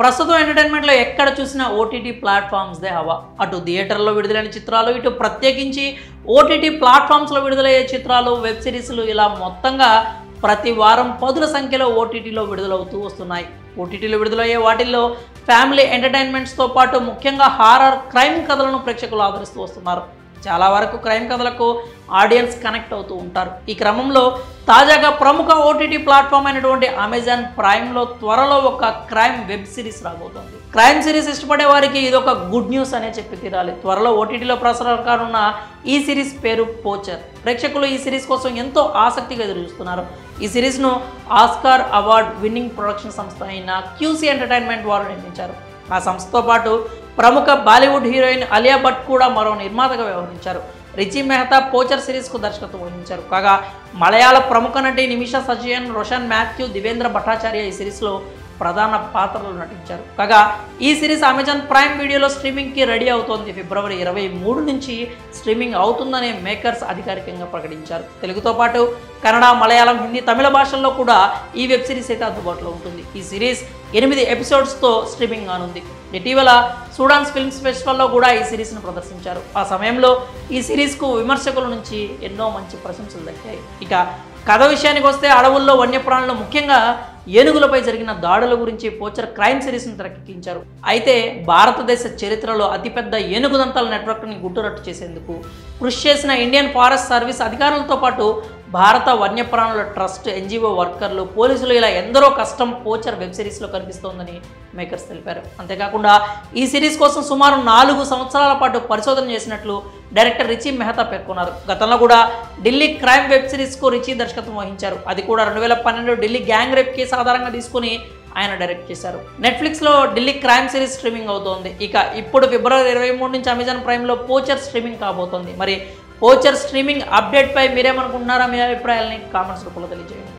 ప్రస్తుతం ఎంటర్టైన్మెంట్లో ఎక్కడ చూసినా ఓటీటీ ప్లాట్ఫామ్స్దే హవా అటు థియేటర్లో విడుదలైన చిత్రాలు ఇటు ప్రత్యేకించి ఓటీటీ ప్లాట్ఫామ్స్లో విడుదలయ్యే చిత్రాలు వెబ్ సిరీస్లు ఇలా మొత్తంగా ప్రతి వారం పదుల సంఖ్యలో ఓటీటీలో విడుదలవుతూ వస్తున్నాయి ఓటీటీలో విడుదలయ్యే వాటిల్లో ఫ్యామిలీ ఎంటర్టైన్మెంట్స్తో పాటు ముఖ్యంగా హారర్ క్రైమ్ కథలను ప్రేక్షకులు ఆదరిస్తూ వస్తున్నారు చాలా వరకు క్రైమ్ కథలకు ఆడియన్స్ కనెక్ట్ అవుతూ ఉంటారు ఈ క్రమంలో తాజాగా ప్రముఖ ఓటీటీ ప్లాట్ఫామ్ అయినటువంటి అమెజాన్ ప్రైమ్లో త్వరలో ఒక క్రైమ్ వెబ్ సిరీస్ రాబోతోంది క్రైమ్ సిరీస్ ఇష్టపడే వారికి ఇది ఒక గుడ్ న్యూస్ అనే చెప్పి తీరాలి త్వరలో ఓటీటీలో ప్రసారం కానున్న ఈ సిరీస్ పేరు పోచర్ ప్రేక్షకులు ఈ సిరీస్ కోసం ఎంతో ఆసక్తిగా ఎదురు చూస్తున్నారు ఈ సిరీస్ను ఆస్కార్ అవార్డ్ విన్నింగ్ ప్రొడక్షన్ సంస్థ అయిన క్యూసీ ఎంటర్టైన్మెంట్ వారు నిర్మించారు ఆ సంస్థతో పాటు ప్రముఖ బాలీవుడ్ హీరోయిన్ అలియా భట్ కూడా మరో నిర్మాతగా వ్యవహరించారు రిచి మెహతా పోచర్ సిరీస్కు దర్శకత్వం వహించారు కాగా మలయాళ ప్రముఖ నటి నిమిషా సజయన్ రోషన్ మాథ్యూ దివేంద్ర భట్టాచార్య ఈ సిరీస్లో ప్రధాన పాత్రలు నటించారు కాగా ఈ సిరీస్ అమెజాన్ ప్రైమ్ వీడియోలో స్ట్రీమింగ్కి రెడీ అవుతోంది ఫిబ్రవరి ఇరవై మూడు నుంచి స్ట్రీమింగ్ అవుతుందనే మేకర్స్ అధికారికంగా ప్రకటించారు తెలుగుతో పాటు కన్నడ మలయాళం హిందీ తమిళ భాషల్లో కూడా ఈ వెబ్ సిరీస్ అయితే అందుబాటులో ఉంటుంది ఈ సిరీస్ ఎనిమిది ఎపిసోడ్స్తో స్ట్రీమింగ్ కానుంది ఇటీవల సూడాన్స్ ఫిల్మ్స్ ఫెస్టివల్లో కూడా ఈ సిరీస్ను ప్రదర్శించారు ఆ సమయంలో ఈ సిరీస్కు విమర్శకుల నుంచి ఎన్నో మంచి ప్రశంసలు దక్కాయి ఇక కథ విషయానికి వస్తే అడవుల్లో వన్యప్రాణులు ముఖ్యంగా ఏనుగులపై జరిగిన దాడుల గురించి పోచర్ క్రైమ్ సిరీస్ను తెరకెక్కించారు అయితే భారతదేశ చరిత్రలో అతిపెద్ద ఏనుగుదంతాల నెట్వర్క్ని గుట్టురట్టు చేసేందుకు కృషి చేసిన ఇండియన్ ఫారెస్ట్ సర్వీస్ అధికారులతో పాటు భారత వన్యప్రాణుల ట్రస్ట్ ఎన్జిఓ వర్కర్లు పోలీసులు ఇలా ఎందరో కష్టం పోచర్ వెబ్ సిరీస్లో కనిపిస్తోందని మేకర్స్ తెలిపారు అంతేకాకుండా ఈ సిరీస్ కోసం సుమారు నాలుగు సంవత్సరాల పాటు పరిశోధన చేసినట్లు డైరెక్టర్ రిచి మెహతా పేర్కొన్నారు గతంలో కూడా ఢిల్లీ క్రైమ్ వెబ్ సిరీస్కు రిచి దర్శకత్వం వహించారు అది కూడా రెండు వేల పన్నెండు ఢిల్లీ గ్యాంగ్ రేప్ కేసు ఆధారంగా తీసుకుని ఆయన డైరెక్ట్ చేశారు నెట్ఫ్లిక్స్లో ఢిల్లీ క్రైమ్ సిరీస్ స్ట్రీమింగ్ అవుతోంది ఇక ఇప్పుడు ఫిబ్రవరి ఇరవై మూడు నుంచి అమెజాన్ ప్రైమ్లో పోచర్ స్ట్రీమింగ్ కాబోతోంది మరి పోచర్ స్ట్రీమింగ్ అప్డేట్పై మీరేమనుకుంటున్నారా మీ అభిప్రాయాలని కామెంట్స్ రూపంలో తెలియజేయండి